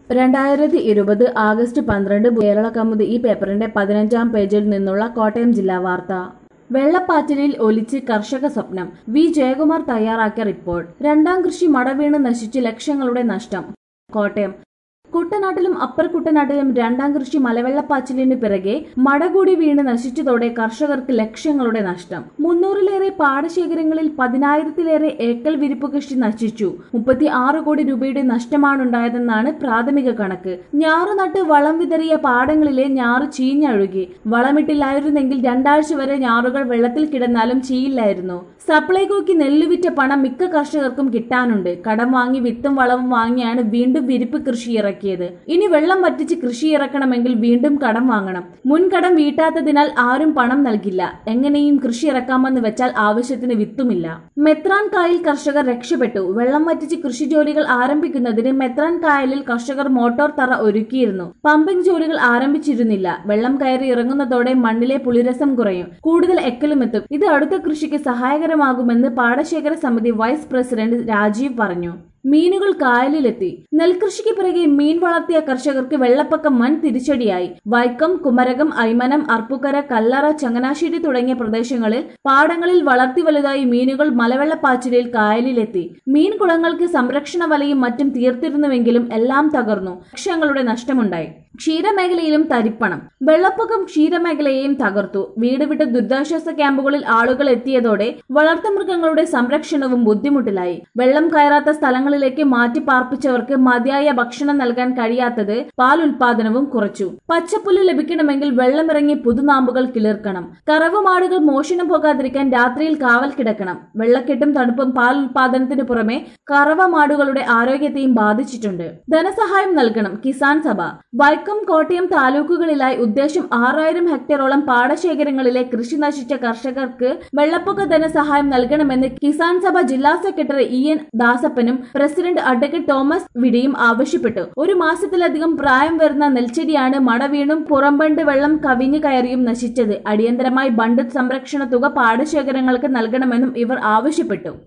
രണ്ടായിരത്തി ഇരുപത് ആഗസ്റ്റ് പന്ത്രണ്ട് കേരള കൗമുദി ഈ പേപ്പറിന്റെ പതിനഞ്ചാം പേജിൽ നിന്നുള്ള കോട്ടയം ജില്ലാ വാർത്ത വെള്ളപ്പാച്ചിലിൽ ഒലിച്ച് കർഷക സ്വപ്നം വി ജയകുമാർ തയ്യാറാക്കിയ റിപ്പോർട്ട് രണ്ടാം കൃഷി മടവീണ് നശിച്ച് ലക്ഷങ്ങളുടെ നഷ്ടം കോട്ടയം കുട്ടനാട്ടിലും അപ്പർ കുട്ടനാട്ടിലും രണ്ടാം കൃഷി മലവെള്ളപ്പാച്ചിലിന് പിറകെ മടകൂടി വീണ് നശിച്ചതോടെ കർഷകർക്ക് ലക്ഷങ്ങളുടെ നഷ്ടം മുന്നൂറിലേറെ പാടശേഖരങ്ങളിൽ പതിനായിരത്തിലേറെ ഏക്കൽ വിരിപ്പ് കൃഷി നശിച്ചു മുപ്പത്തി ആറ് കോടി രൂപയുടെ നഷ്ടമാണുണ്ടായതെന്നാണ് പ്രാഥമിക കണക്ക് ഞാറു നട്ട് വളം വിതറിയ പാടങ്ങളിലെ ഞാറ് ചീഞ്ഞഴുകി വളമിട്ടില്ലായിരുന്നെങ്കിൽ രണ്ടാഴ്ച വരെ ഞാറുകൾ വെള്ളത്തിൽ കിടന്നാലും ചീയില്ലായിരുന്നു സപ്ലൈകോയ്ക്ക് നെല്ലുവിറ്റ പണം മിക്ക കർഷകർക്കും കിട്ടാനുണ്ട് കടം വാങ്ങി വിത്തും വളവും വാങ്ങിയാണ് വീണ്ടും വിരിപ്പ് കൃഷി ഇറക്കിയത് ഇനി വെള്ളം വറ്റിച്ച് കൃഷി ഇറക്കണമെങ്കിൽ വീണ്ടും കടം വാങ്ങണം മുൻ കടം വീട്ടാത്തതിനാൽ ആരും പണം നൽകില്ല എങ്ങനെയും കൃഷി ഇറക്കാമെന്ന് വെച്ചാൽ ആവശ്യത്തിന് വിത്തുമില്ല മെത്രാൻ കായൽ കർഷകർ രക്ഷപ്പെട്ടു വെള്ളം വറ്റിച്ച് കൃഷി ജോലികൾ ആരംഭിക്കുന്നതിന് മെത്രാൻ കായലിൽ കർഷകർ മോട്ടോർ തറ ഒരുക്കിയിരുന്നു പമ്പിംഗ് ജോലികൾ ആരംഭിച്ചിരുന്നില്ല വെള്ളം കയറി ഇറങ്ങുന്നതോടെ മണ്ണിലെ പുളിരസം കുറയും കൂടുതൽ എക്കലുമെത്തും ഇത് അടുത്ത കൃഷിക്ക് സഹായകരമാകുമെന്ന് പാടശേഖര സമിതി വൈസ് പ്രസിഡന്റ് രാജീവ് പറഞ്ഞു മീനുകൾ കായലിലെത്തി നെൽകൃഷിക്ക് പിറകെ മീൻ വളർത്തിയ കർഷകർക്ക് വെള്ളപ്പൊക്കം വൻ തിരിച്ചടിയായി വൈക്കം കുമരകം ഐമനം അർപ്പുക്കര കല്ലറ ചങ്ങനാശ്ശേരി തുടങ്ങിയ പ്രദേശങ്ങളിൽ പാടങ്ങളിൽ വളർത്തി വലുതായി മീനുകൾ മലവെള്ളപ്പാച്ചിലിൽ കായലിലെത്തി മീൻ കുളങ്ങൾക്ക് സംരക്ഷണ വലയും മറ്റും തീർത്തിരുന്നുവെങ്കിലും എല്ലാം തകർന്നു ലക്ഷങ്ങളുടെ നഷ്ടമുണ്ടായി ക്ഷീരമേഖലയിലും തരിപ്പണം വെള്ളപ്പൊക്കം ക്ഷീരമേഖലയെയും തകർത്തു വീട് വിട്ട് ദുരിതാശ്വാസ ക്യാമ്പുകളിൽ ആളുകൾ എത്തിയതോടെ വളർത്തുമൃഗങ്ങളുടെ സംരക്ഷണവും ബുദ്ധിമുട്ടിലായി വെള്ളം കയറാത്ത സ്ഥലങ്ങളിലേക്ക് മാറ്റി പാർപ്പിച്ചവർക്ക് മതിയായ ഭക്ഷണം നൽകാൻ കഴിയാത്തത് പാൽ ഉൽപാദനവും കുറച്ചു പച്ചപ്പുല്ല് ലഭിക്കണമെങ്കിൽ വെള്ളമിറങ്ങി പുതുനാമ്പുകൾ കിളിർക്കണം കറവുമാടുകൾ മോഷണം പോകാതിരിക്കാൻ രാത്രിയിൽ കാവൽ കിടക്കണം വെള്ളക്കെട്ടും തണുപ്പും പാൽ ഉൽപാദനത്തിന് പുറമെ കറവമാടുകളുടെ ആരോഗ്യത്തെയും ബാധിച്ചിട്ടുണ്ട് ധനസഹായം നൽകണം കിസാൻ സഭ വൈക്കം കോട്ടയം താലൂക്കുകളിലായി ഉദ്ദേശം ആറായിരം ഹെക്ടറോളം പാടശേഖരങ്ങളിലെ കൃഷി നശിച്ച കർഷകർക്ക് വെള്ളപ്പൊക്ക ധനസഹായം നൽകണമെന്ന് കിസാൻ സഭ ജില്ലാ സെക്രട്ടറി ഇ എൻ ദാസപ്പനും പ്രസിഡന്റ് അഡ്വക്കേറ്റ് തോമസ് വിടിയും ആവശ്യപ്പെട്ടു ഒരു മാസത്തിലധികം പ്രായം വരുന്ന നെൽച്ചെടിയാണ് മട വീണും പുറംബണ്ട് വെള്ളം കവിഞ്ഞു കയറിയും നശിച്ചത് അടിയന്തരമായി ബണ്ട് സംരക്ഷണ തുക പാടശേഖരങ്ങൾക്ക് നൽകണമെന്നും ഇവർ ആവശ്യപ്പെട്ടു